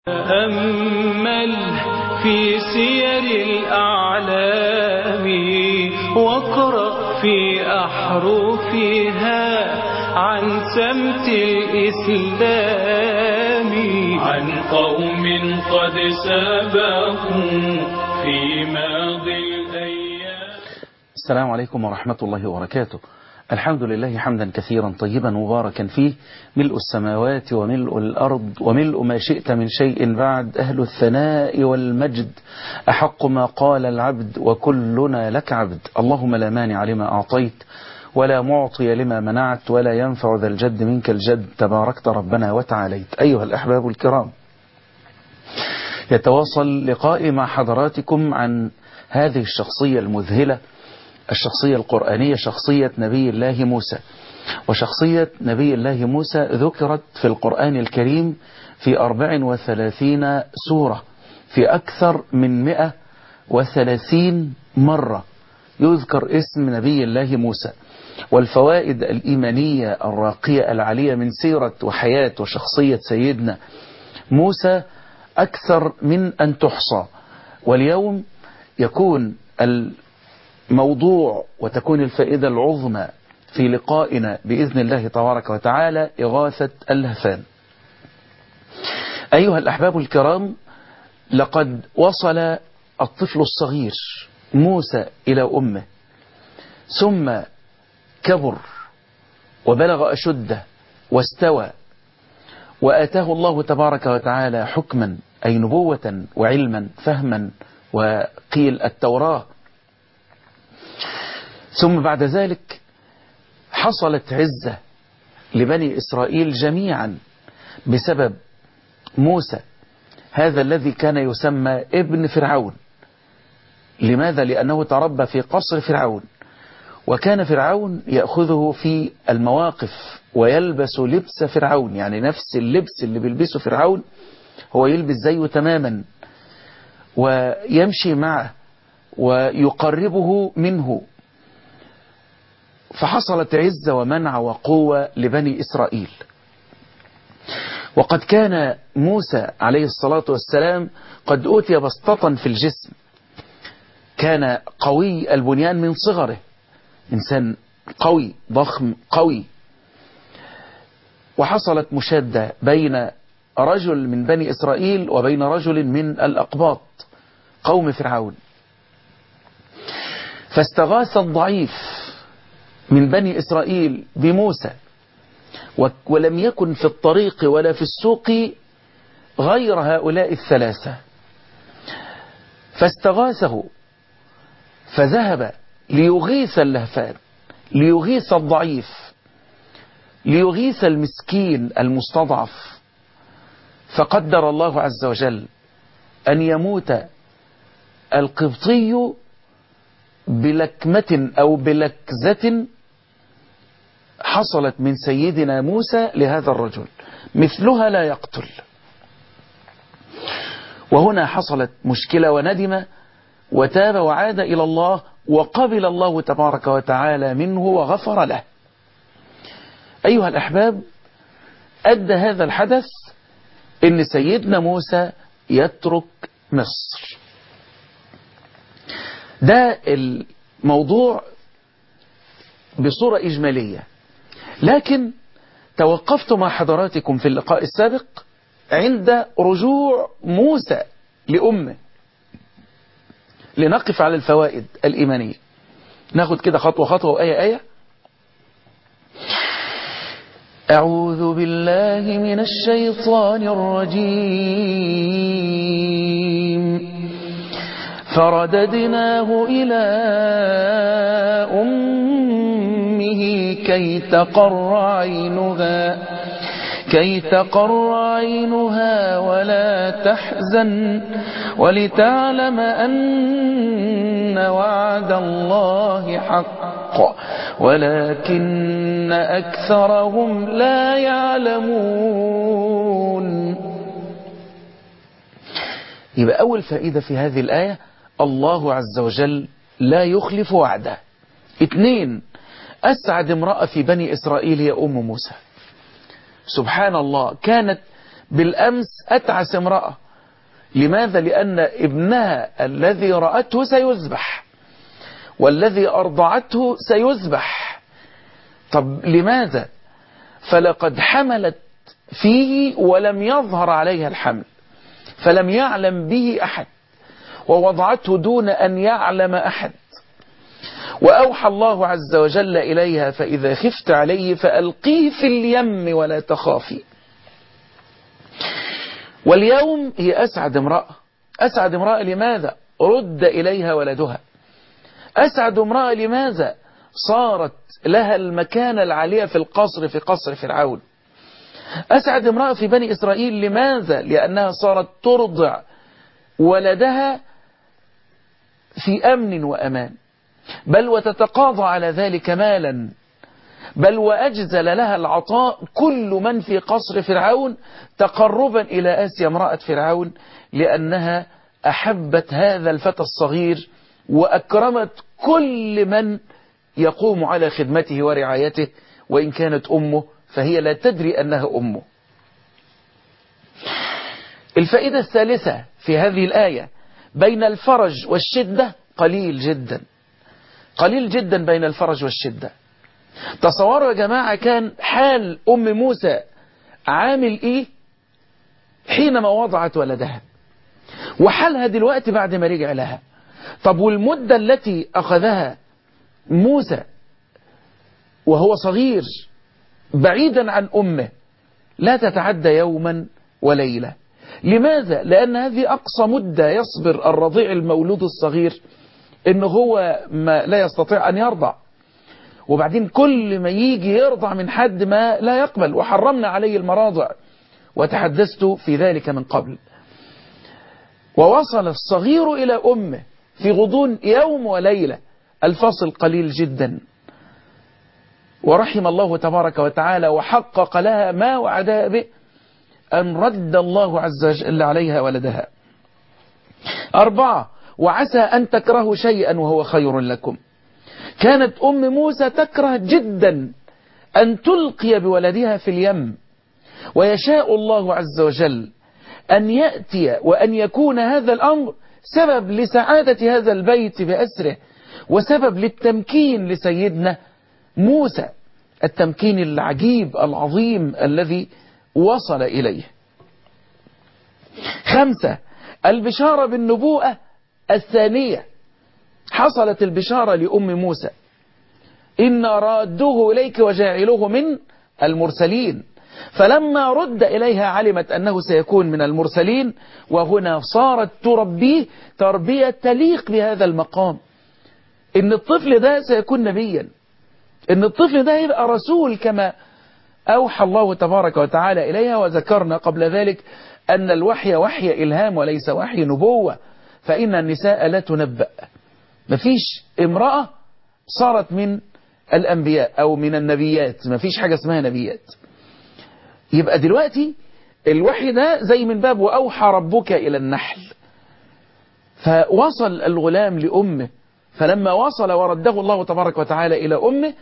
تأمل في سير الأعلام واقرأ في أحرفها عن سمت الإسلام عن قوم قد سبقوا في ماضي الأيام السلام عليكم ورحمة الله وبركاته الحمد لله حمدا كثيرا طيبا مباركا فيه ملء السماوات وملء الأرض وملء ما شئت من شيء بعد أهل الثناء والمجد أحق ما قال العبد وكلنا لك عبد اللهم لا مانع لما أعطيت ولا معطي لما منعت ولا ينفع ذا الجد منك الجد تباركت ربنا وتعاليت أيها الأحباب الكرام يتواصل لقائي مع حضراتكم عن هذه الشخصية المذهلة الشخصية القرآنية شخصية نبي الله موسى وشخصية نبي الله موسى ذكرت في القرآن الكريم في 34 سورة في أكثر من 130 مرة يذكر اسم نبي الله موسى والفوائد الإيمانية الراقية العالية من سيرة وحياة وشخصية سيدنا موسى أكثر من أن تحصى واليوم يكون الموضوع وتكون الفائدة العظمى في لقائنا بإذن الله تبارك وتعالى إغاثة اللهفان أيها الأحباب الكرام لقد وصل الطفل الصغير موسى إلى أمه ثم كبر وبلغ أشده واستوى وآتاه الله تبارك وتعالى حكما أي نبوة وعلما فهما وقيل التوراة ثم بعد ذلك حصلت عزة لبني إسرائيل جميعا بسبب موسى هذا الذي كان يسمى ابن فرعون لماذا؟ لأنه تربى في قصر فرعون وكان فرعون يأخذه في المواقف ويلبس لبس فرعون يعني نفس اللبس اللي بيلبسه فرعون هو يلبس زيه تماما ويمشي معه ويقربه منه فحصلت عزة ومنع وقوة لبني إسرائيل وقد كان موسى عليه الصلاة والسلام قد أوتي بسطة في الجسم كان قوي البنيان من صغره إنسان قوي ضخم قوي وحصلت مشادة بين رجل من بني إسرائيل وبين رجل من الأقباط قوم فرعون فاستغاث الضعيف من بني إسرائيل بموسى ولم يكن في الطريق ولا في السوق غير هؤلاء الثلاثة فاستغاثه فذهب ليغيث اللهفان ليغيث الضعيف ليغيث المسكين المستضعف فقدر الله عز وجل أن يموت القبطي بلكمة أو بلكزة حصلت من سيدنا موسى لهذا الرجل مثلها لا يقتل وهنا حصلت مشكلة وندم وتاب وعاد إلى الله وقبل الله تبارك وتعالى منه وغفر له أيها الأحباب أدى هذا الحدث إن سيدنا موسى يترك مصر ده الموضوع بصورة إجمالية لكن توقفت مع حضراتكم في اللقاء السابق عند رجوع موسى لأمه لنقف على الفوائد الإيمانية ناخد كده خطوة خطوة وآية آية أعوذ بالله من الشيطان الرجيم فرددناه إلى أمه كي تقر عينها كي تقر عينها ولا تحزن ولتعلم أن وعد الله حق ولكن أكثرهم لا يعلمون يبقى أول فائدة في هذه الآية الله عز وجل لا يخلف وعده اثنين أسعد امرأة في بني إسرائيل هي أم موسى سبحان الله كانت بالأمس أتعس امرأة لماذا؟ لأن ابنها الذي رأته سيذبح والذي أرضعته سيذبح طب لماذا؟ فلقد حملت فيه ولم يظهر عليها الحمل فلم يعلم به أحد ووضعته دون أن يعلم أحد وأوحى الله عز وجل إليها فإذا خفت عليه فألقيه في اليم ولا تخافي واليوم هي أسعد امرأة أسعد امرأة لماذا رد إليها ولدها أسعد امرأة لماذا صارت لها المكانة العالية في القصر في قصر فرعون أسعد امرأة في بني إسرائيل لماذا لأنها صارت ترضع ولدها في أمن وأمان بل وتتقاضى على ذلك مالا بل وأجزل لها العطاء كل من في قصر فرعون تقربا إلى آسيا امرأة فرعون لأنها أحبت هذا الفتى الصغير وأكرمت كل من يقوم على خدمته ورعايته وإن كانت أمه فهي لا تدري أنها أمه الفائدة الثالثة في هذه الآية بين الفرج والشدة قليل جدا قليل جدا بين الفرج والشدة تصوروا يا جماعة كان حال أم موسى عامل إيه حينما وضعت ولدها وحالها دلوقتي بعد ما رجع لها طب والمدة التي أخذها موسى وهو صغير بعيدا عن أمه لا تتعدى يوما وليلة لماذا؟ لأن هذه أقصى مدة يصبر الرضيع المولود الصغير إنه هو ما لا يستطيع أن يرضع وبعدين كل ما يجي يرضع من حد ما لا يقبل وحرمنا عليه المراضع وتحدثت في ذلك من قبل ووصل الصغير إلى أمه في غضون يوم وليلة الفاصل قليل جدا ورحم الله تبارك وتعالى وحقق لها ما وعدها به أن رد الله عز وجل عليها ولدها أربعة وعسى أن تكرهوا شيئا وهو خير لكم كانت أم موسى تكره جدا أن تلقي بولدها في اليم ويشاء الله عز وجل أن يأتي وأن يكون هذا الأمر سبب لسعادة هذا البيت بأسره وسبب للتمكين لسيدنا موسى التمكين العجيب العظيم الذي وصل إليه خمسة البشارة بالنبوءة الثانية حصلت البشارة لأم موسى إن رادوه إليك وجاعلوه من المرسلين فلما رد إليها علمت أنه سيكون من المرسلين وهنا صارت تربيه تربية تليق بهذا المقام إن الطفل ده سيكون نبيا إن الطفل ده يبقى رسول كما أوحى الله تبارك وتعالى إليها وذكرنا قبل ذلك أن الوحي وحي إلهام وليس وحي نبوة فإن النساء لا تنبأ مفيش امرأة صارت من الأنبياء أو من النبيات مفيش حاجة اسمها نبيات يبقى دلوقتي الوحي ده زي من باب وأوحى ربك إلى النحل فوصل الغلام لأمه فلما وصل ورده الله تبارك وتعالى إلى أمه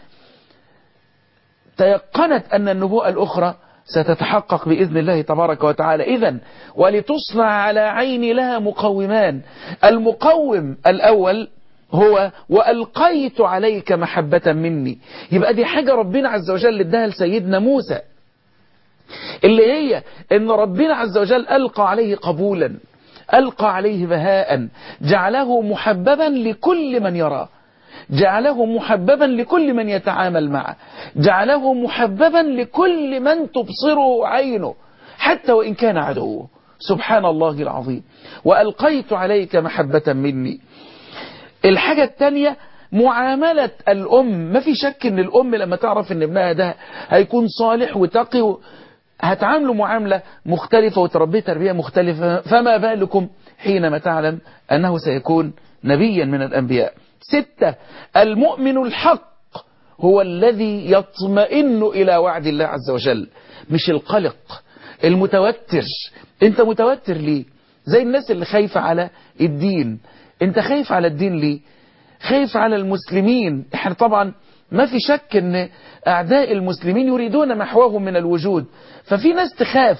تيقنت أن النبوءة الأخرى ستتحقق بإذن الله تبارك وتعالى إذا ولتصنع على عين لها مقومان المقوم الأول هو وألقيت عليك محبة مني يبقى دي حاجة ربنا عز وجل اداها لسيدنا موسى اللي هي ان ربنا عز وجل ألقى عليه قبولا ألقى عليه بهاء جعله محببا لكل من يراه جعله محببا لكل من يتعامل معه جعله محببا لكل من تبصره عينه حتى وإن كان عدوه سبحان الله العظيم وألقيت عليك محبة مني الحاجة الثانية معاملة الأم ما في شك ان الأم لما تعرف ان ابنها ده هيكون صالح وتقي هتعامله معاملة مختلفة وتربيه تربية مختلفة فما بالكم حينما تعلم أنه سيكون نبيا من الأنبياء ستة المؤمن الحق هو الذي يطمئن إلى وعد الله عز وجل مش القلق المتوتر انت متوتر ليه زي الناس اللي خايفة على الدين انت خايف على الدين ليه خايف على المسلمين احنا طبعا ما في شك ان اعداء المسلمين يريدون محوهم من الوجود ففي ناس تخاف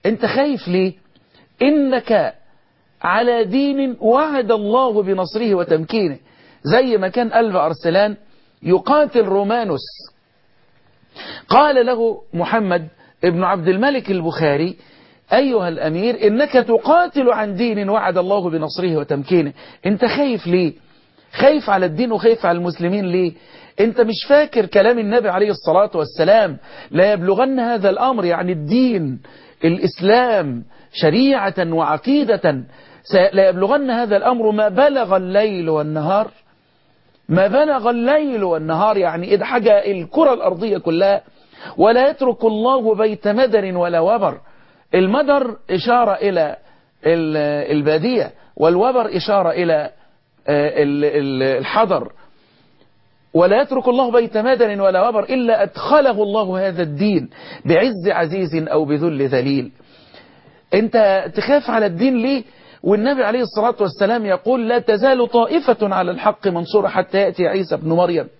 انت خايف ليه انك على دين وعد الله بنصره وتمكينه زي ما كان ألف أرسلان يقاتل رومانوس قال له محمد ابن عبد الملك البخاري أيها الأمير إنك تقاتل عن دين وعد الله بنصره وتمكينه أنت خايف ليه خايف على الدين وخايف على المسلمين ليه أنت مش فاكر كلام النبي عليه الصلاة والسلام لا يبلغن هذا الأمر يعني الدين الإسلام شريعة وعقيدة لا يبلغن هذا الأمر ما بلغ الليل والنهار ما بلغ الليل والنهار يعني إذا حاجة الكرة الأرضية كلها ولا يترك الله بيت مدر ولا وبر المدر إشارة إلى البادية والوبر إشارة إلى الحضر ولا يترك الله بيت مدر ولا وبر إلا أدخله الله هذا الدين بعز عزيز أو بذل ذليل أنت تخاف على الدين ليه والنبي عليه الصلاة والسلام يقول لا تزال طائفة على الحق منصورة حتى يأتي عيسى بن مريم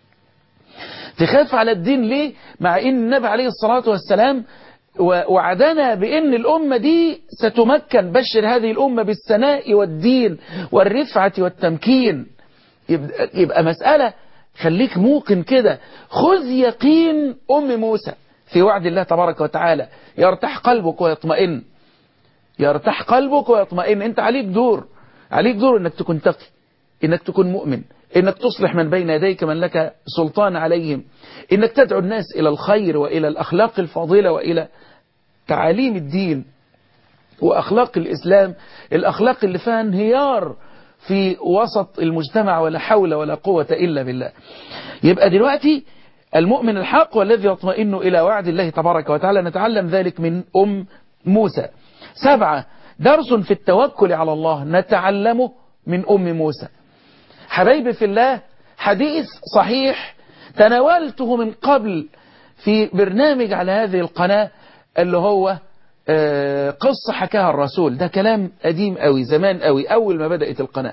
تخاف على الدين ليه مع ان النبي عليه الصلاة والسلام وعدنا بأن الأمة دي ستمكن بشر هذه الأمة بالسناء والدين والرفعة والتمكين يبقى, يبقى مسألة خليك موقن كده خذ يقين أم موسى في وعد الله تبارك وتعالى يرتاح قلبك ويطمئن يرتاح قلبك ويطمئن انت عليك دور عليك دور انك تكون تقي انك تكون مؤمن انك تصلح من بين يديك من لك سلطان عليهم انك تدعو الناس الى الخير والى الاخلاق الفاضلة والى تعاليم الدين واخلاق الاسلام الاخلاق اللي فيها انهيار في وسط المجتمع ولا حول ولا قوة الا بالله يبقى دلوقتي المؤمن الحق والذي يطمئن الى وعد الله تبارك وتعالى نتعلم ذلك من ام موسى سبعة درس في التوكل على الله نتعلمه من أم موسى حبايبي في الله حديث صحيح تناولته من قبل في برنامج على هذه القناة اللي هو قصة حكاها الرسول ده كلام قديم قوي زمان قوي أول ما بدأت القناة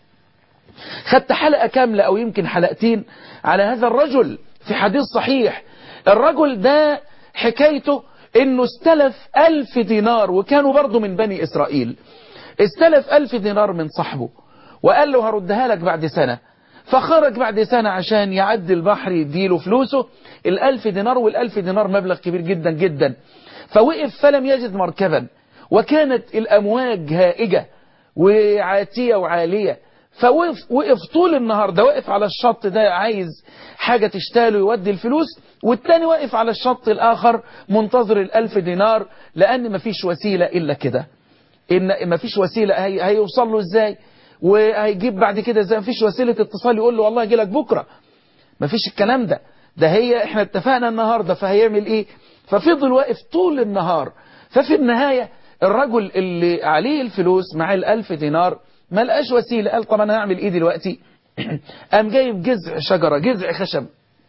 خدت حلقة كاملة أو يمكن حلقتين على هذا الرجل في حديث صحيح الرجل ده حكايته انه استلف ألف دينار وكانوا برضه من بني إسرائيل استلف ألف دينار من صاحبه وقال له هردها لك بعد سنة فخرج بعد سنة عشان يعدي البحر يديله فلوسه الألف دينار والألف دينار مبلغ كبير جدا جدا فوقف فلم يجد مركبا وكانت الأمواج هائجة وعاتية وعالية فوقف وقف طول النهار ده واقف على الشط ده عايز حاجة تشتاله يودي الفلوس والتاني واقف على الشط الآخر منتظر الألف دينار لأن مفيش وسيلة إلا كده إن مفيش وسيلة هي هيوصل له إزاي وهيجيب بعد كده إزاي مفيش وسيلة اتصال يقول له والله يجي لك بكرة مفيش الكلام ده ده هي احنا اتفقنا النهاردة فهيعمل ايه ففضل واقف طول النهار ففي النهاية الرجل اللي عليه الفلوس مع الألف دينار ما لقاش وسيلة قال طب أنا هعمل إيه دلوقتي قام جايب جذع شجرة جذع خشب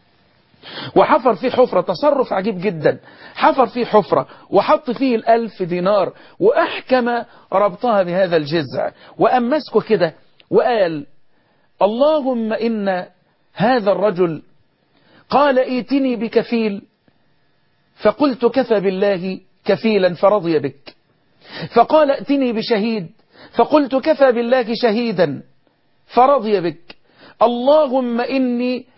وحفر فيه حفرة تصرف عجيب جدا حفر فيه حفرة وحط فيه الألف دينار وأحكم ربطها بهذا الجذع وأم مسكه كده وقال اللهم إن هذا الرجل قال ائتني بكفيل فقلت كفى بالله كفيلا فرضي بك فقال ائتني بشهيد فقلت كفى بالله شهيدا فرضي بك اللهم إني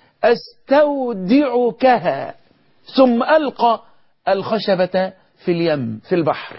أستودعكها ثم ألقى الخشبة في اليم في البحر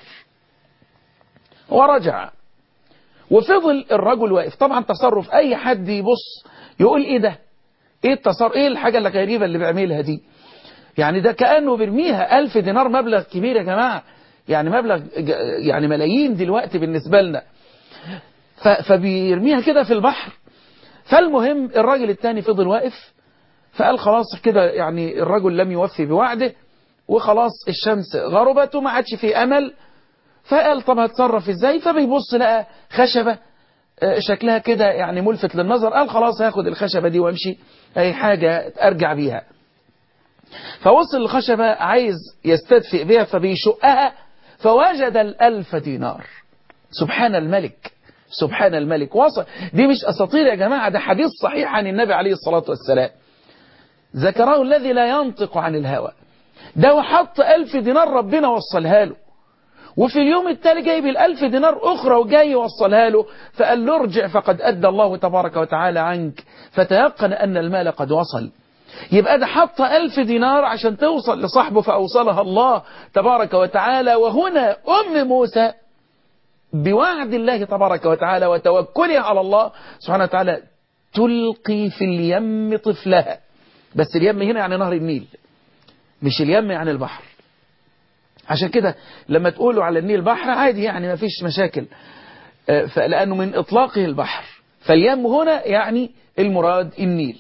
ورجع وفضل الرجل واقف طبعا تصرف أي حد يبص يقول إيه ده إيه التصرف إيه الحاجة الغريبة اللي بيعملها دي يعني ده كأنه بيرميها ألف دينار مبلغ كبير يا جماعة يعني مبلغ يعني ملايين دلوقتي بالنسبة لنا فبيرميها كده في البحر فالمهم الراجل التاني فضل واقف فقال خلاص كده يعني الرجل لم يوفي بوعده وخلاص الشمس غربت وما عادش في أمل فقال طب هتصرف ازاي فبيبص لقى خشبة شكلها كده يعني ملفت للنظر قال خلاص هاخد الخشبة دي وامشي اي حاجة ارجع بيها فوصل الخشبة عايز يستدفئ بها فبيشقها فوجد الألف دينار سبحان الملك سبحان الملك وصل دي مش أساطير يا جماعة ده حديث صحيح عن النبي عليه الصلاة والسلام ذكره الذي لا ينطق عن الهوى ده وحط ألف دينار ربنا وصلها له وفي اليوم التالي جايب الألف دينار أخرى وجاي يوصلها له فقال له ارجع فقد أدى الله تبارك وتعالى عنك فتيقن أن المال قد وصل يبقى ده حط ألف دينار عشان توصل لصاحبه فأوصلها الله تبارك وتعالى وهنا أم موسى بوعد الله تبارك وتعالى وتوكلها على الله سبحانه وتعالى تلقي في اليم طفلها بس اليم هنا يعني نهر النيل مش اليم يعني البحر عشان كده لما تقولوا على النيل بحر عادي يعني ما فيش مشاكل لأنه من إطلاقه البحر فاليم هنا يعني المراد النيل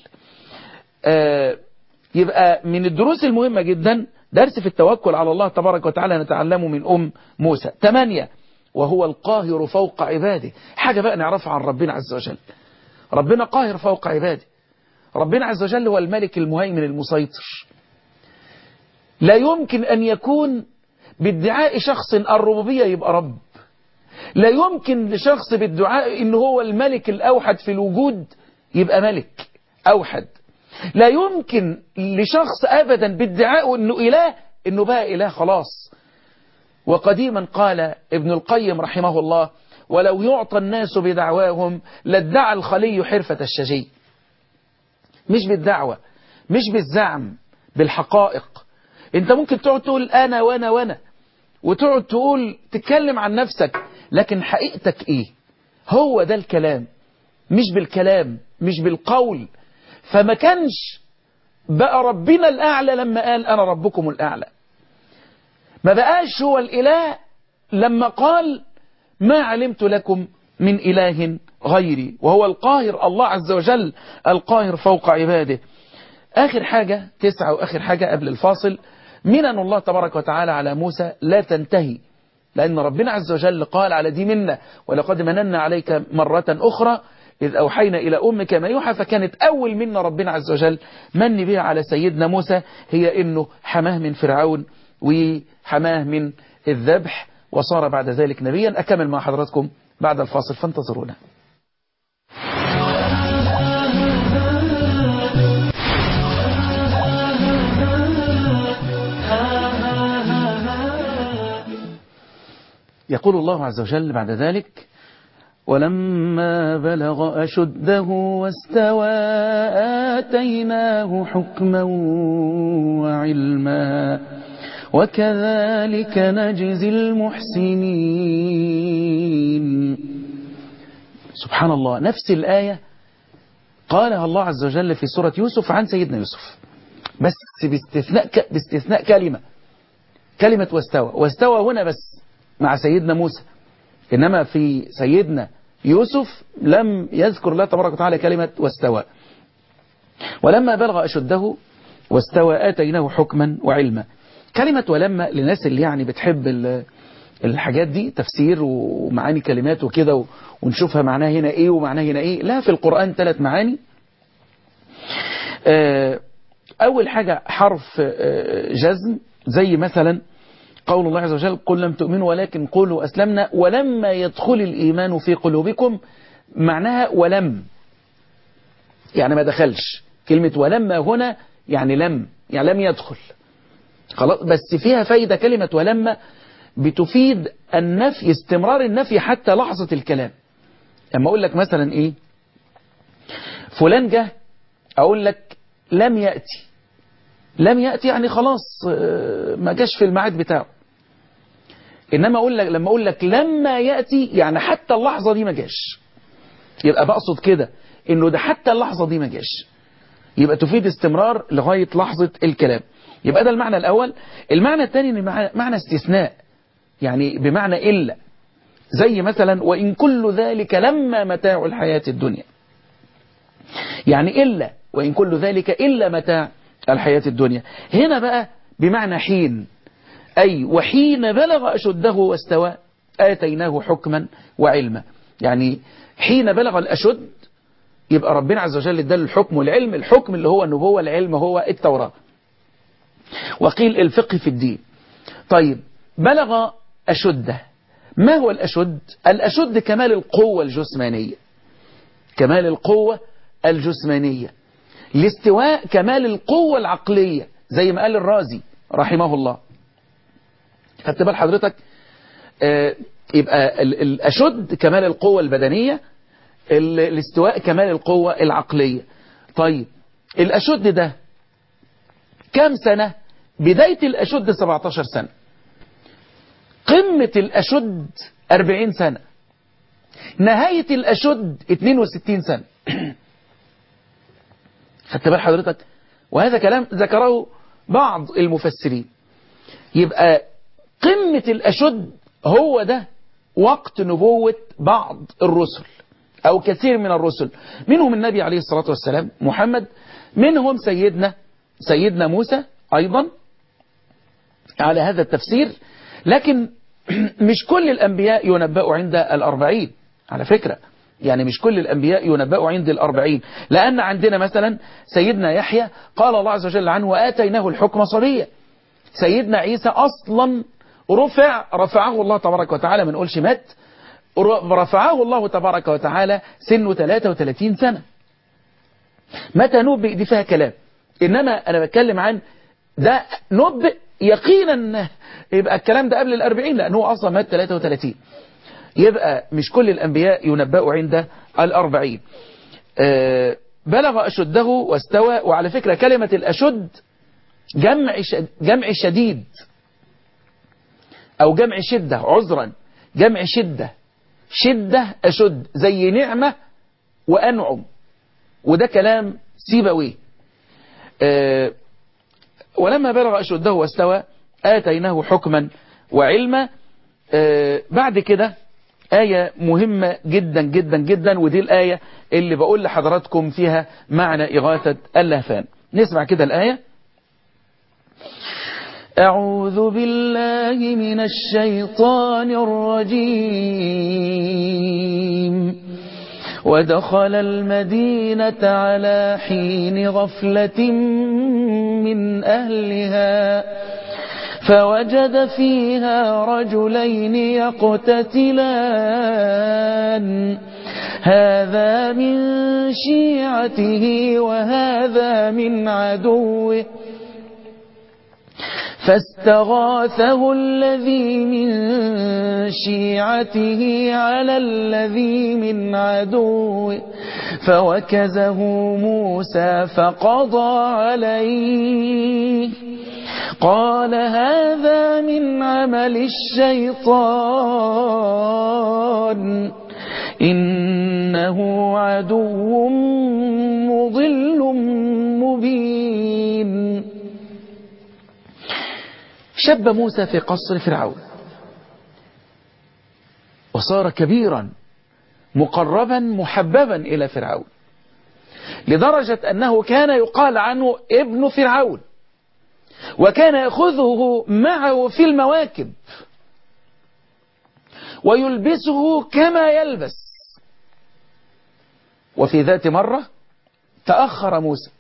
يبقى من الدروس المهمة جدا درس في التوكل على الله تبارك وتعالى نتعلمه من أم موسى ثمانية وهو القاهر فوق عباده حاجة بقى نعرفها عن ربنا عز وجل ربنا قاهر فوق عباده ربنا عز وجل هو الملك المهيمن المسيطر لا يمكن أن يكون بادعاء شخص الربوبية يبقى رب لا يمكن لشخص بادعاء إن هو الملك الأوحد في الوجود يبقى ملك أوحد لا يمكن لشخص أبدا بادعاء أنه إله أنه بقى إله خلاص وقديما قال ابن القيم رحمه الله ولو يعطى الناس بدعواهم لادعى الخلي حرفة الشجي مش بالدعوة مش بالزعم بالحقائق انت ممكن تقعد تقول انا وانا وانا وتقعد تقول تتكلم عن نفسك لكن حقيقتك ايه هو ده الكلام مش بالكلام مش بالقول فما كانش بقى ربنا الأعلى لما قال أنا ربكم الأعلى ما بقاش هو الإله لما قال ما علمت لكم من إله غيري وهو القاهر الله عز وجل القاهر فوق عباده آخر حاجة تسعة وآخر حاجة قبل الفاصل منن الله تبارك وتعالى على موسى لا تنتهي لأن ربنا عز وجل قال على دي منا ولقد مننا عليك مرة أخرى إذ أوحينا إلى أمك ما يوحى فكانت أول منا ربنا عز وجل من بها على سيدنا موسى هي إنه حماه من فرعون وحماه من الذبح وصار بعد ذلك نبيا أكمل مع حضراتكم بعد الفاصل فانتظرونا يقول الله عز وجل بعد ذلك ولما بلغ أشده واستوى آتيناه حكما وعلما وكذلك نجزي المحسنين سبحان الله نفس الآية قالها الله عز وجل في سورة يوسف عن سيدنا يوسف بس باستثناء, باستثناء كلمة كلمة واستوى واستوى هنا بس مع سيدنا موسى إنما في سيدنا يوسف لم يذكر الله تبارك وتعالى كلمة واستوى ولما بلغ أشده واستوى آتيناه حكما وعلما كلمة ولما للناس اللي يعني بتحب الحاجات دي تفسير ومعاني كلمات وكده ونشوفها معناها هنا ايه ومعناها هنا ايه لا في القرآن ثلاث معاني أول حاجة حرف جزم زي مثلا قول الله عز وجل قل لم تؤمنوا ولكن قولوا أسلمنا ولما يدخل الإيمان في قلوبكم معناها ولم يعني ما دخلش كلمة ولما هنا يعني لم يعني لم يدخل خلاص بس فيها فايدة كلمة ولما بتفيد النفي استمرار النفي حتى لحظة الكلام اما اقول لك مثلا ايه فلان جه اقول لك لم يأتي لم يأتي يعني خلاص ما جاش في الميعاد بتاعه انما اقول لك لما اقول لك لما يأتي يعني حتى اللحظة دي ما جاش يبقى بقصد كده انه ده حتى اللحظة دي ما جاش يبقى تفيد استمرار لغاية لحظة الكلام يبقى ده المعنى الأول المعنى الثاني ان معنى استثناء يعني بمعنى إلا زي مثلا وإن كل ذلك لما متاع الحياة الدنيا يعني إلا وإن كل ذلك إلا متاع الحياة الدنيا هنا بقى بمعنى حين أي وحين بلغ أشده واستوى آتيناه حكما وعلما يعني حين بلغ الأشد يبقى ربنا عز وجل اداله الحكم والعلم الحكم اللي هو النبوة العلم هو التوراة وقيل الفقه في الدين طيب بلغ أشده ما هو الأشد الأشد كمال القوة الجسمانية كمال القوة الجسمانية الاستواء كمال القوة العقلية زي ما قال الرازي رحمه الله خدت بال حضرتك آه، يبقى ال- الأشد كمال القوة البدنية ال- الاستواء كمال القوة العقلية طيب الأشد ده كم سنة بداية الأشد 17 سنة قمة الأشد 40 سنة نهاية الأشد 62 سنة خدت بال حضرتك وهذا كلام ذكره بعض المفسرين يبقى قمة الأشد هو ده وقت نبوة بعض الرسل أو كثير من الرسل منهم النبي عليه الصلاة والسلام محمد منهم سيدنا سيدنا موسى أيضا على هذا التفسير لكن مش كل الأنبياء ينبأ عند الأربعين على فكرة يعني مش كل الأنبياء ينبأ عند الأربعين لأن عندنا مثلا سيدنا يحيى قال الله عز وجل عنه وآتيناه الحكم صبيا سيدنا عيسى أصلا رفع رفعه الله تبارك وتعالى من نقولش مات رفعه الله تبارك وتعالى سنه 33 سنة متى نبئ دي فيها كلام إنما أنا بتكلم عن ده نبئ يقينا يبقى الكلام ده قبل الأربعين لأنه أصلا مات 33 يبقى مش كل الأنبياء ينبأ عند الأربعين أه بلغ أشده واستوى وعلى فكرة كلمة الأشد جمع شد جمع شديد أو جمع شدة عذرا جمع شدة شدة أشد زي نعمة وأنعم وده كلام سيبويه أه ولما بلغ أشده واستوى آتيناه حكما وعلما أه بعد كده آية مهمة جدا جدا جدا ودي الآية اللي بقول لحضراتكم فيها معنى إغاثة اللهفان نسمع كده الآية أعوذ بالله من الشيطان الرجيم ودخل المدينة على حين غفلة من أهلها فوجد فيها رجلين يقتتلان هذا من شيعته وهذا من عدوه فاستغاثه الذي من شيعته على الذي من عدوه فوكزه موسى فقضى عليه قال هذا من عمل الشيطان إنه عدو مضل مبين شب موسى في قصر فرعون وصار كبيرا مقربا محببا إلى فرعون لدرجة أنه كان يقال عنه ابن فرعون وكان يأخذه معه في المواكب ويلبسه كما يلبس وفي ذات مرة تأخر موسى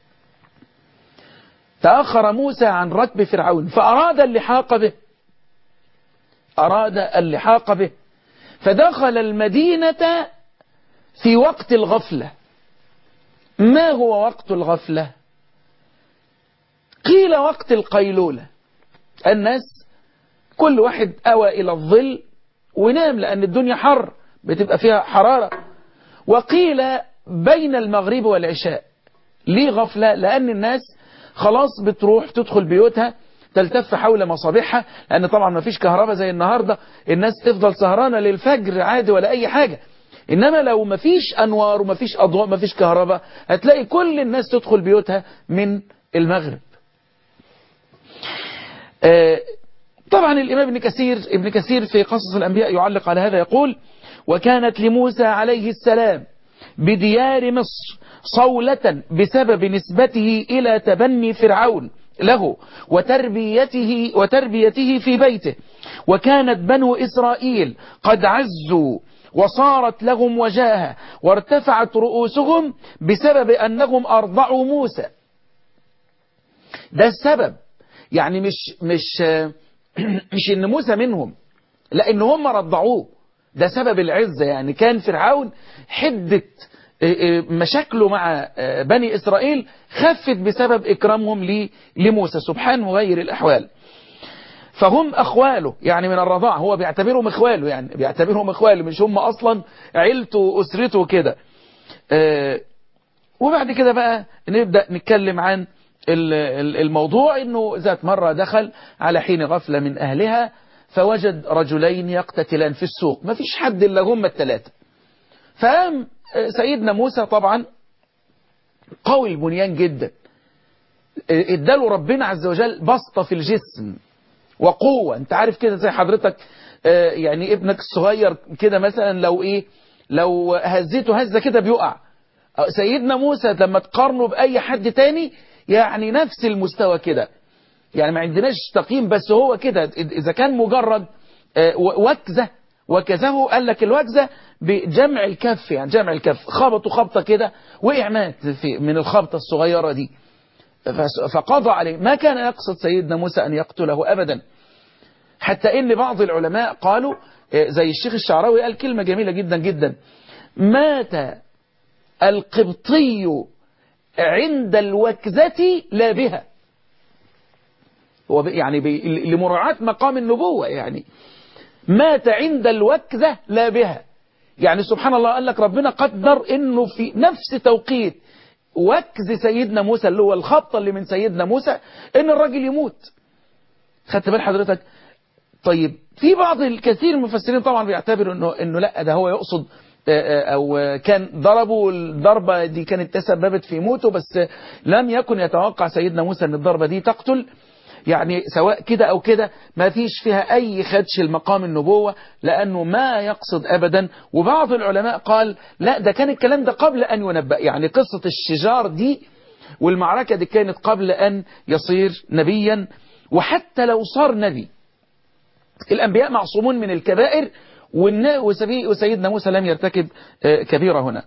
تأخر موسى عن ركب فرعون فأراد اللحاق به أراد اللحاق به فدخل المدينة في وقت الغفلة ما هو وقت الغفلة قيل وقت القيلولة الناس كل واحد أوى إلى الظل ونام لأن الدنيا حر بتبقى فيها حرارة وقيل بين المغرب والعشاء ليه غفلة لأن الناس خلاص بتروح تدخل بيوتها تلتف حول مصابيحها لأن طبعا ما فيش كهرباء زي النهاردة الناس تفضل سهرانة للفجر عادي ولا أي حاجة إنما لو ما فيش أنوار وما فيش أضواء ما فيش كهرباء هتلاقي كل الناس تدخل بيوتها من المغرب آه طبعا الإمام ابن كثير ابن كثير في قصص الأنبياء يعلق على هذا يقول وكانت لموسى عليه السلام بديار مصر صولة بسبب نسبته إلى تبني فرعون له وتربيته وتربيته في بيته وكانت بنو إسرائيل قد عزوا وصارت لهم وجاهة وارتفعت رؤوسهم بسبب أنهم أرضعوا موسى ده السبب يعني مش مش مش ان موسى منهم لا ان هم رضعوه ده سبب العزة يعني كان فرعون حدة مشاكله مع بني إسرائيل خفت بسبب إكرامهم لموسى سبحان مغير الأحوال فهم أخواله يعني من الرضاعة هو بيعتبرهم إخواله يعني بيعتبرهم إخواله مش هم أصلا عيلته وأسرته كده آه وبعد كده بقى نبدأ نتكلم عن الموضوع انه ذات مرة دخل على حين غفلة من اهلها فوجد رجلين يقتتلان في السوق ما فيش حد الا هم الثلاثة فقام سيدنا موسى طبعا قوي البنيان جدا اداله ربنا عز وجل بسطة في الجسم وقوة انت عارف كده زي حضرتك يعني ابنك الصغير كده مثلا لو ايه لو هزيته هزة كده بيقع سيدنا موسى لما تقارنه بأي حد تاني يعني نفس المستوى كده يعني ما عندناش تقييم بس هو كده إذا كان مجرد وكزة وكزه قال لك الوكزة بجمع الكف يعني جمع الكف خبطوا خبطة كده وقع مات في من الخبطة الصغيرة دي فقضى عليه ما كان يقصد سيدنا موسى أن يقتله أبدا حتى إن بعض العلماء قالوا زي الشيخ الشعراوي قال كلمة جميلة جدا جدا مات القبطي عند الوكزة لا بها هو يعني لمراعاة مقام النبوة يعني مات عند الوكزة لا بها يعني سبحان الله قال لك ربنا قدر انه في نفس توقيت وكز سيدنا موسى اللي هو الخبطة اللي من سيدنا موسى ان الراجل يموت خدت بال حضرتك طيب في بعض الكثير من المفسرين طبعا بيعتبروا انه انه لا ده هو يقصد او كان ضربه الضربة دي كانت تسببت في موته بس لم يكن يتوقع سيدنا موسى ان الضربة دي تقتل يعني سواء كده او كده ما فيش فيها اي خدش المقام النبوة لانه ما يقصد ابدا وبعض العلماء قال لا ده كان الكلام ده قبل ان ينبأ يعني قصة الشجار دي والمعركة دي كانت قبل ان يصير نبيا وحتى لو صار نبي الانبياء معصومون من الكبائر وسيدنا موسى لم يرتكب كبيرة هنا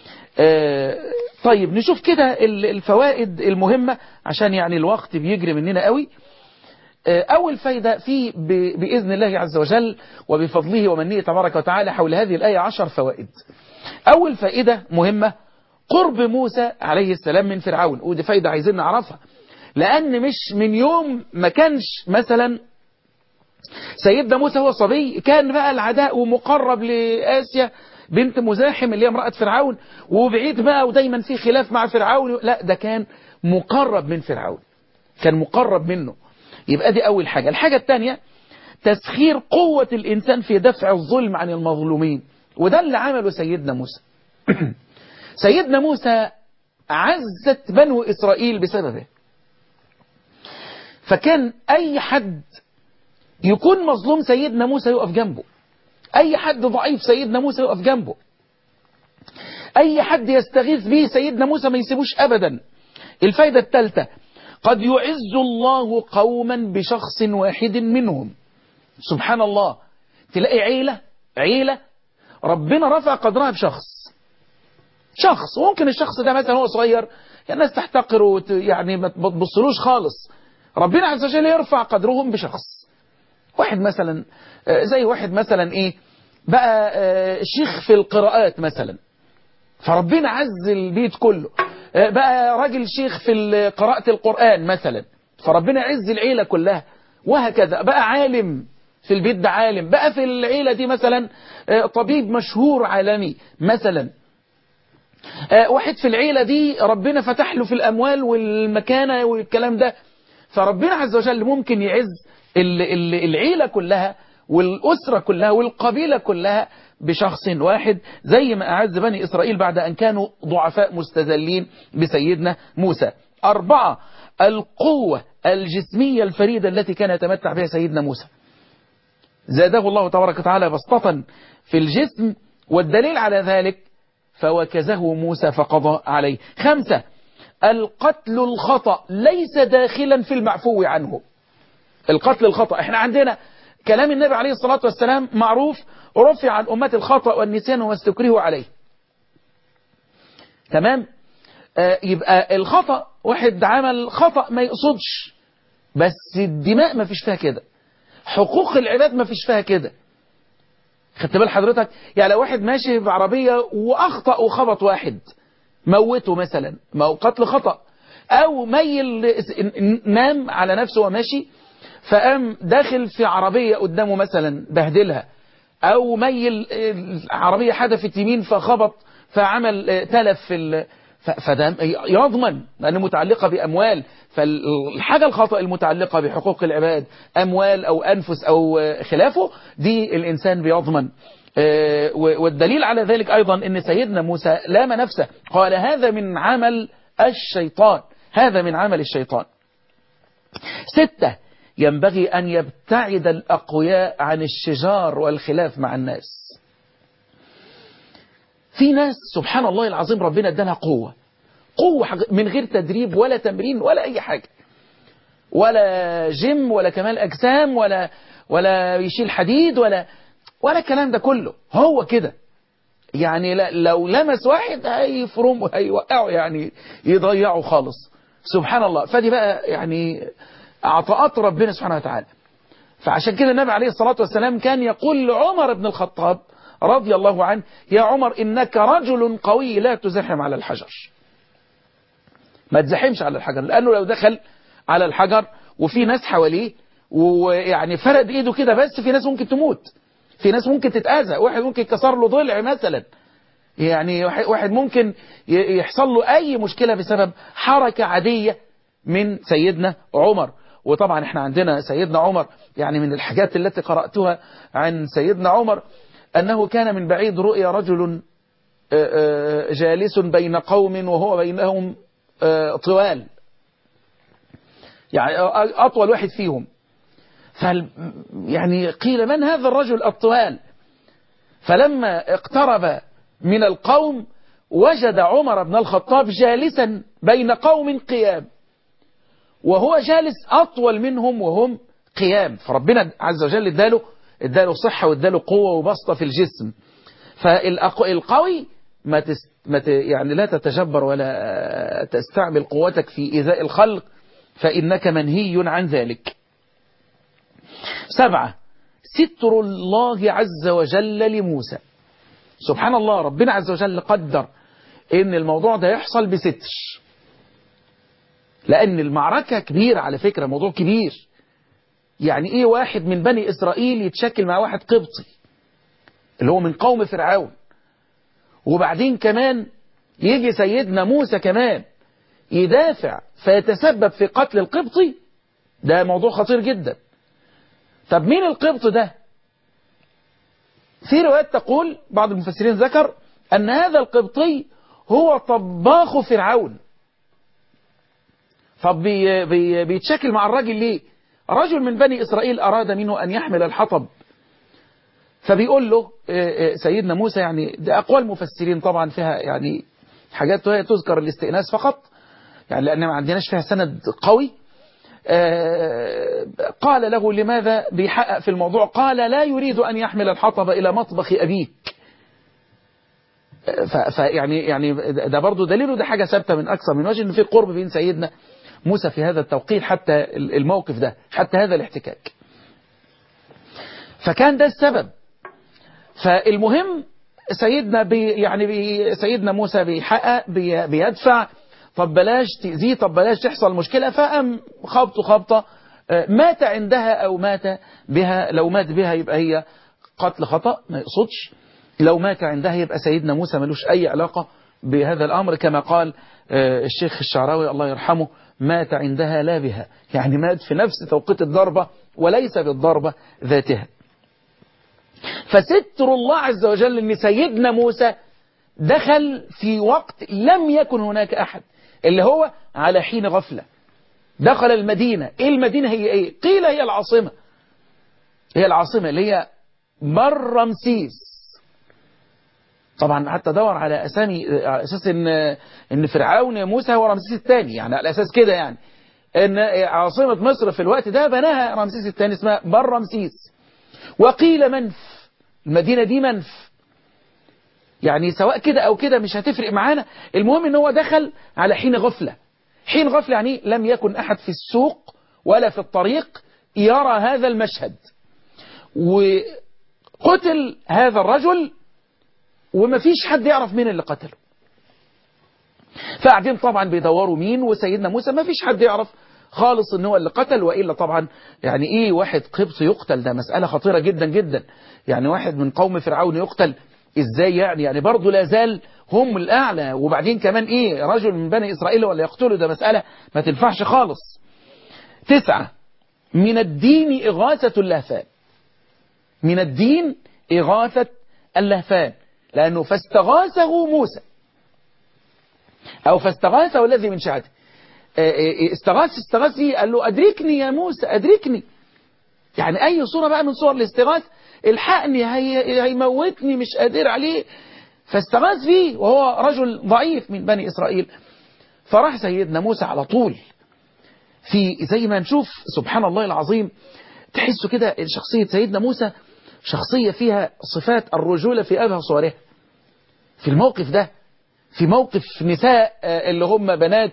طيب نشوف كده الفوائد المهمة عشان يعني الوقت بيجري مننا قوي أول فايدة في بإذن الله عز وجل وبفضله ومنه تبارك وتعالى حول هذه الآية عشر فوائد أول فائدة مهمة قرب موسى عليه السلام من فرعون ودي فايدة عايزين نعرفها لأن مش من يوم ما كانش مثلا سيدنا موسى هو صبي كان بقى العداء ومقرب لآسيا بنت مزاحم اللي هي امرأة فرعون وبعيد بقى ودايما في خلاف مع فرعون لا ده كان مقرب من فرعون كان مقرب منه يبقى دي أول حاجة الحاجة الثانية تسخير قوة الإنسان في دفع الظلم عن المظلومين وده اللي عمله سيدنا موسى سيدنا موسى عزت بنو إسرائيل بسببه فكان أي حد يكون مظلوم سيدنا موسى يقف جنبه أي حد ضعيف سيدنا موسى يقف جنبه أي حد يستغيث به سيدنا موسى ما يسيبوش أبدا الفايدة الثالثة قد يعز الله قوما بشخص واحد منهم سبحان الله تلاقي عيلة عيلة ربنا رفع قدرها بشخص شخص وممكن الشخص ده مثلا هو صغير الناس تحتقره يعني ما تبصلوش خالص ربنا عز وجل يرفع قدرهم بشخص واحد مثلا زي واحد مثلا ايه بقى شيخ في القراءات مثلا فربنا عز البيت كله بقى راجل شيخ في قراءة القرآن مثلا فربنا عز العيلة كلها وهكذا بقى عالم في البيت ده عالم بقى في العيلة دي مثلا طبيب مشهور عالمي مثلا واحد في العيلة دي ربنا فتح له في الأموال والمكانة والكلام ده فربنا عز وجل ممكن يعز العيلة كلها والأسرة كلها والقبيلة كلها بشخص واحد زي ما أعز بني إسرائيل بعد أن كانوا ضعفاء مستذلين بسيدنا موسى أربعة القوة الجسمية الفريدة التي كان يتمتع بها سيدنا موسى زاده الله تبارك وتعالى بسطة في الجسم والدليل على ذلك فوكزه موسى فقضى عليه خمسة القتل الخطأ ليس داخلا في المعفو عنه القتل الخطأ احنا عندنا كلام النبي عليه الصلاة والسلام معروف رفع عن أمة الخطأ والنسيان وما استكرهوا عليه تمام آه يبقى الخطأ واحد عمل خطأ ما يقصدش بس الدماء ما فيش فيها كده حقوق العباد ما فيش فيها كده خدت بال حضرتك يعني لو واحد ماشي بعربية وأخطأ وخبط واحد موته مثلا ما هو قتل خطأ أو ميل نام على نفسه وماشي فقام داخل في عربية قدامه مثلا بهدلها او ميل العربية حدفت يمين فخبط فعمل تلف في فده يضمن لأنه متعلقة بأموال فالحاجة الخطأ المتعلقة بحقوق العباد أموال أو أنفس أو خلافه دي الإنسان بيضمن والدليل على ذلك أيضا أن سيدنا موسى لام نفسه قال هذا من عمل الشيطان هذا من عمل الشيطان ستة ينبغي أن يبتعد الأقوياء عن الشجار والخلاف مع الناس في ناس سبحان الله العظيم ربنا ادالها قوة قوة من غير تدريب ولا تمرين ولا أي حاجة ولا جيم ولا كمال أجسام ولا ولا يشيل حديد ولا ولا الكلام ده كله هو كده يعني لو لمس واحد هيفرم هيوقعه يعني يضيعه خالص سبحان الله فدي بقى يعني عطاءات ربنا سبحانه وتعالى فعشان كده النبي عليه الصلاة والسلام كان يقول لعمر بن الخطاب رضي الله عنه يا عمر إنك رجل قوي لا تزحم على الحجر ما تزحمش على الحجر لأنه لو دخل على الحجر وفي ناس حواليه ويعني فرد ايده كده بس في ناس ممكن تموت في ناس ممكن تتأذى واحد ممكن يكسر له ضلع مثلا يعني واحد ممكن يحصل له أي مشكلة بسبب حركة عادية من سيدنا عمر وطبعا احنا عندنا سيدنا عمر يعني من الحاجات التي قرأتها عن سيدنا عمر أنه كان من بعيد رؤيا رجل جالس بين قوم وهو بينهم طوال يعني أطول واحد فيهم فال يعني قيل من هذا الرجل الطوال فلما اقترب من القوم وجد عمر بن الخطاب جالسا بين قوم قيام وهو جالس أطول منهم وهم قيام فربنا عز وجل اداله اداله صحة واداله قوة وبسطة في الجسم فالقوي ما, تست ما ت يعني لا تتجبر ولا تستعمل قوتك في إيذاء الخلق فإنك منهي عن ذلك سبعة ستر الله عز وجل لموسى سبحان الله ربنا عز وجل قدر ان الموضوع ده يحصل بستر لان المعركة كبيرة على فكرة موضوع كبير يعني ايه واحد من بني اسرائيل يتشكل مع واحد قبطي اللي هو من قوم فرعون وبعدين كمان يجي سيدنا موسى كمان يدافع فيتسبب في قتل القبطي ده موضوع خطير جدا طب مين القبط ده في روايات تقول بعض المفسرين ذكر أن هذا القبطي هو طباخ فرعون طب بي بي بيتشكل مع الراجل ليه رجل من بني إسرائيل أراد منه أن يحمل الحطب فبيقول له سيدنا موسى يعني ده أقوال مفسرين طبعا فيها يعني حاجات تذكر الاستئناس فقط يعني لأن ما عندناش فيها سند قوي قال له لماذا بيحقق في الموضوع قال لا يريد أن يحمل الحطب إلى مطبخ أبيك فيعني يعني ده برضه دليله ده حاجة ثابتة من أكثر من وجه إن في قرب بين سيدنا موسى في هذا التوقيت حتى الموقف ده حتى هذا الاحتكاك فكان ده السبب فالمهم سيدنا بي يعني بي سيدنا موسى بيحقق بي بيدفع طب بلاش تأذيه طب بلاش تحصل مشكلة فقام خبطه خبطة مات عندها أو مات بها لو مات بها يبقى هي قتل خطأ ما يقصدش لو مات عندها يبقى سيدنا موسى ملوش أي علاقة بهذا الأمر كما قال الشيخ الشعراوي الله يرحمه مات عندها لا بها يعني مات في نفس توقيت الضربة وليس بالضربة ذاتها فستر الله عز وجل أن سيدنا موسى دخل في وقت لم يكن هناك أحد اللي هو على حين غفلة دخل المدينة إيه المدينة هي إيه قيل هي العاصمة هي العاصمة اللي هي مر رمسيس طبعا حتى دور على أسامي على أساس إن إن فرعون موسى هو رمسيس الثاني يعني على أساس كده يعني إن عاصمة مصر في الوقت ده بناها رمسيس الثاني اسمها بر رمسيس وقيل منف المدينة دي منف يعني سواء كده أو كده مش هتفرق معانا المهم إن هو دخل على حين غفلة حين غفلة يعني لم يكن أحد في السوق ولا في الطريق يرى هذا المشهد وقتل هذا الرجل وما فيش حد يعرف مين اللي قتله فقاعدين طبعا بيدوروا مين وسيدنا موسى ما فيش حد يعرف خالص ان هو اللي قتل وإلا طبعا يعني ايه واحد قبط يقتل ده مسألة خطيرة جدا جدا يعني واحد من قوم فرعون يقتل ازاي يعني يعني برضه لا زال هم الأعلى وبعدين كمان ايه رجل من بني إسرائيل ولا يقتله ده مسألة ما تنفعش خالص تسعة من الدين إغاثة اللهفان من الدين إغاثة اللهفان لأنه فاستغاثه موسى أو فاستغاثه الذي من شعته استغاث استغاث ايه قال له أدركني يا موسى أدركني يعني أي صورة بقى من صور الاستغاث الحقني هي هيموتني مش قادر عليه فاستغاث فيه وهو رجل ضعيف من بني إسرائيل فراح سيدنا موسى على طول في زي ما نشوف سبحان الله العظيم تحسوا كده شخصية سيدنا موسى شخصية فيها صفات الرجولة في أبهى صورها في الموقف ده في موقف نساء اللي هم بنات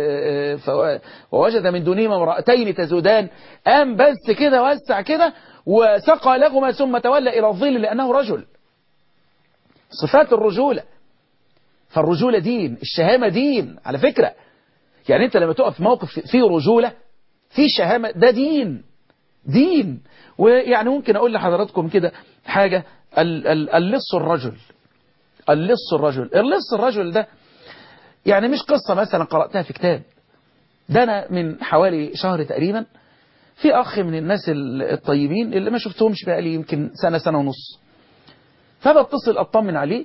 ووجد من دونهما امرأتين تزودان قام بس كده وسع كده وسقى لهما ثم تولى إلى الظل لأنه رجل صفات الرجولة فالرجولة دين الشهامة دين على فكرة يعني انت لما تقف في موقف فيه رجولة فيه شهامة ده دين دين ويعني ممكن اقول لحضراتكم كده حاجة اللص الرجل اللص الرجل اللص الرجل ده يعني مش قصة مثلا قرأتها في كتاب ده أنا من حوالي شهر تقريبا في أخ من الناس الطيبين اللي ما شفتهمش بقالي يمكن سنة سنة ونص فبتصل أطمن عليه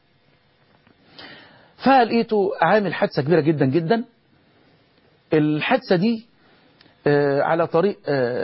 فلقيته عامل حادثة كبيرة جدا جدا الحادثة دي على طريق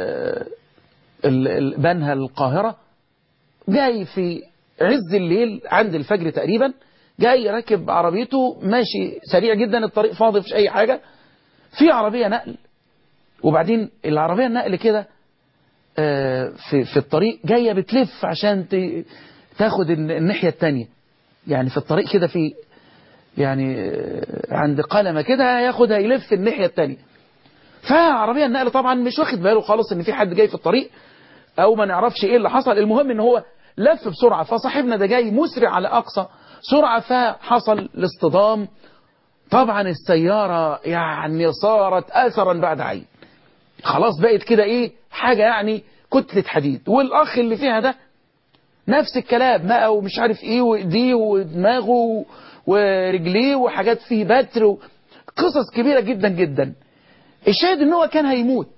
بنها القاهرة جاي في عز الليل عند الفجر تقريبا جاي راكب عربيته ماشي سريع جدا الطريق فاضي مفيش اي حاجة في عربية نقل وبعدين العربية النقل كده في في الطريق جاية بتلف عشان تاخد الناحية التانية يعني في الطريق كده في يعني عند قلمة كده ياخدها يلف الناحية التانية فعربية النقل طبعا مش واخد باله خالص ان في حد جاي في الطريق او ما نعرفش ايه اللي حصل المهم ان هو لف بسرعة فصاحبنا ده جاي مسرع على أقصى سرعة فحصل الاصطدام طبعا السيارة يعني صارت أثرا بعد عين خلاص بقت كده إيه حاجة يعني كتلة حديد والأخ اللي فيها ده نفس الكلام بقى ومش عارف إيه وإيديه ودماغه ورجليه وحاجات فيه بتر قصص كبيرة جدا جدا الشاهد ان هو كان هيموت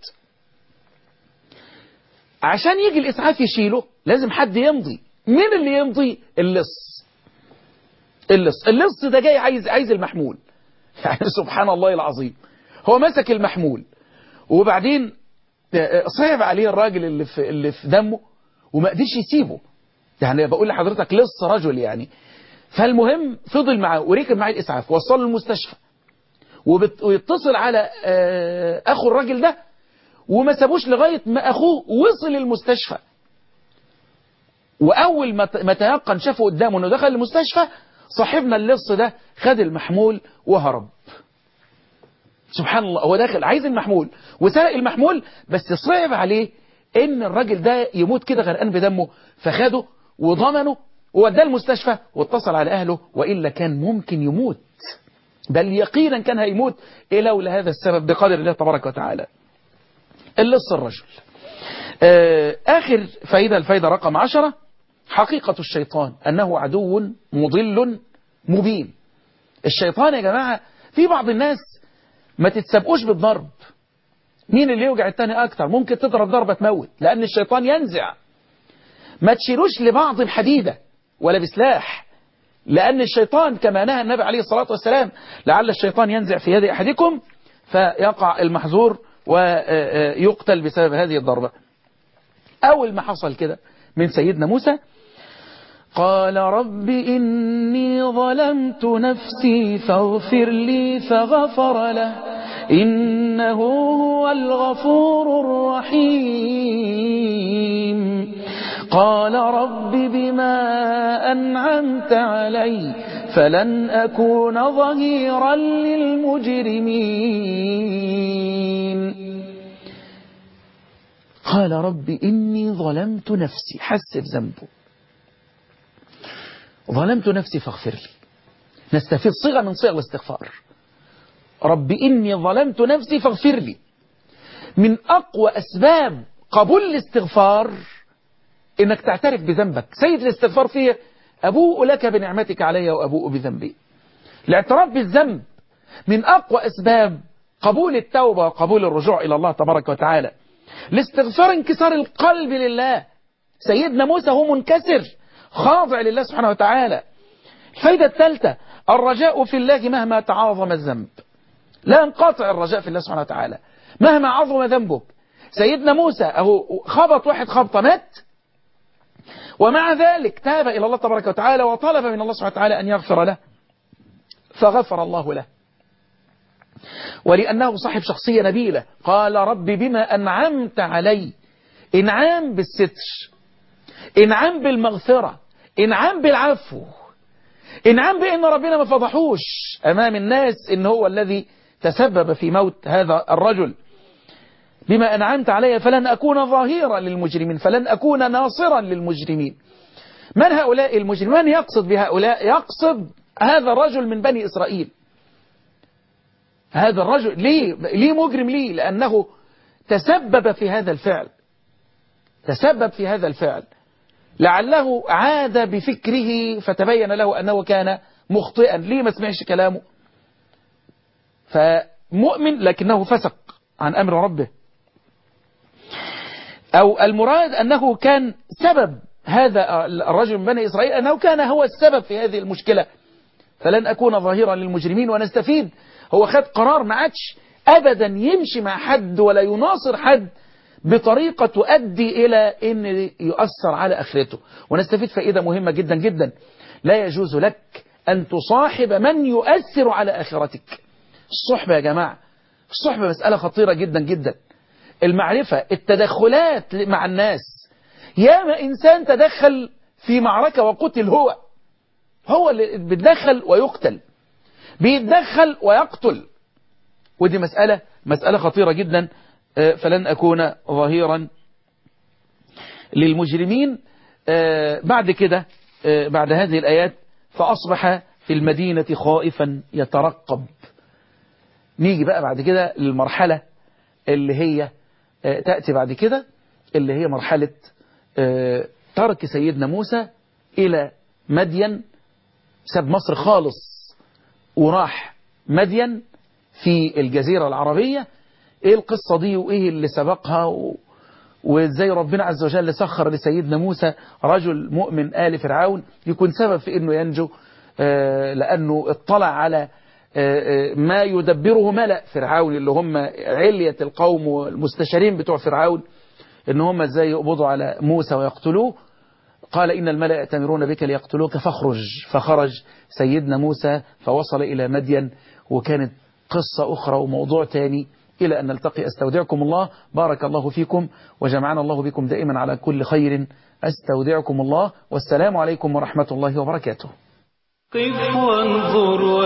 عشان يجي الإسعاف يشيله لازم حد يمضي مين اللي يمضي اللص اللص اللص ده جاي عايز عايز المحمول يعني سبحان الله العظيم هو مسك المحمول وبعدين صعب عليه الراجل اللي في اللي في دمه وما قدرش يسيبه يعني بقول لحضرتك لص رجل يعني فالمهم فضل معاه وركب معاه الإسعاف وصله المستشفى ويتصل على أخو الراجل ده وما سابوش لغاية ما أخوه وصل المستشفى وأول ما تيقن شافه قدامه أنه دخل المستشفى صاحبنا اللص ده خد المحمول وهرب سبحان الله هو داخل عايز المحمول وسرق المحمول بس صعب عليه ان الراجل ده يموت كده غرقان بدمه فخده وضمنه ووداه المستشفى واتصل على اهله والا كان ممكن يموت بل يقينا كان هيموت إيه لولا هذا السبب بقدر الله تبارك وتعالى اللص الرجل آخر فايدة الفايدة رقم عشرة حقيقة الشيطان أنه عدو مضل مبين الشيطان يا جماعة في بعض الناس ما تتسابقوش بالضرب مين اللي يوجع التاني أكتر ممكن تضرب ضربة تموت لأن الشيطان ينزع ما تشيلوش لبعض بحديدة ولا بسلاح لأن الشيطان كما نهى النبي عليه الصلاة والسلام لعل الشيطان ينزع في يد أحدكم فيقع المحظور ويقتل بسبب هذه الضربة أول ما حصل كده من سيدنا موسى قال رب إني ظلمت نفسي فاغفر لي فغفر له إنه هو الغفور الرحيم قال رب بما أنعمت علي فلن أكون ظهيرا للمجرمين قال رب إني ظلمت نفسي حس بذنبه ظلمت نفسي فاغفر لي نستفيد صيغة من صيغ الاستغفار رب إني ظلمت نفسي فاغفر لي من أقوى أسباب قبول الاستغفار إنك تعترف بذنبك سيد الاستغفار فيه أبوء لك بنعمتك علي وأبوء بذنبي الاعتراف بالذنب من أقوى أسباب قبول التوبة وقبول الرجوع إلى الله تبارك وتعالى الاستغفار انكسار القلب لله سيدنا موسى هو منكسر خاضع لله سبحانه وتعالى الفايدة الثالثة الرجاء في الله مهما تعاظم الذنب لا ينقطع الرجاء في الله سبحانه وتعالى مهما عظم ذنبك سيدنا موسى أهو خبط واحد خبطة مات ومع ذلك تاب إلى الله تبارك وتعالى وطلب من الله سبحانه وتعالى أن يغفر له فغفر الله له ولأنه صاحب شخصية نبيلة قال رب بما أنعمت علي إنعام بالستر إنعام بالمغفرة إنعام بالعفو إنعام بأن ربنا ما فضحوش أمام الناس إن هو الذي تسبب في موت هذا الرجل بما أنعمت علي فلن أكون ظاهرا للمجرمين فلن أكون ناصرا للمجرمين من هؤلاء المجرمين من يقصد بهؤلاء يقصد هذا الرجل من بني إسرائيل هذا الرجل ليه ليه مجرم ليه لأنه تسبب في هذا الفعل تسبب في هذا الفعل لعله عاد بفكره فتبين له أنه كان مخطئا ليه ما سمعش كلامه فمؤمن لكنه فسق عن أمر ربه أو المراد أنه كان سبب هذا الرجل من بني إسرائيل أنه كان هو السبب في هذه المشكلة فلن أكون ظاهرا للمجرمين ونستفيد هو خد قرار ما عادش أبدا يمشي مع حد ولا يناصر حد بطريقة تؤدي إلى أن يؤثر على آخرته ونستفيد فائدة مهمة جدا جدا لا يجوز لك أن تصاحب من يؤثر على آخرتك الصحبة يا جماعة الصحبة مسألة خطيرة جدا جدا المعرفة التدخلات مع الناس ياما إنسان تدخل في معركة وقتل هو هو اللي بيتدخل ويقتل بيتدخل ويقتل ودي مسألة مسألة خطيرة جدا فلن أكون ظهيرا للمجرمين بعد كده بعد هذه الآيات فأصبح في المدينة خائفا يترقب نيجي بقى بعد كده للمرحلة اللي هي تأتي بعد كده اللي هي مرحلة ترك سيدنا موسى إلى مدين ساب مصر خالص وراح مدين في الجزيرة العربية ايه القصة دي وايه اللي سبقها و... وازاي ربنا عز وجل سخر لسيدنا موسى رجل مؤمن آل فرعون يكون سبب في انه ينجو آه لانه اطلع على آه ما يدبره ملأ فرعون اللي هم علية القوم والمستشارين بتوع فرعون ان هم ازاي يقبضوا على موسى ويقتلوه قال إن الملأ يأتمرون بك ليقتلوك فاخرج فخرج سيدنا موسى فوصل إلى مدين وكانت قصة أخرى وموضوع تاني إلى أن نلتقي أستودعكم الله بارك الله فيكم وجمعنا الله بكم دائما على كل خير أستودعكم الله والسلام عليكم ورحمة الله وبركاته قف وانظر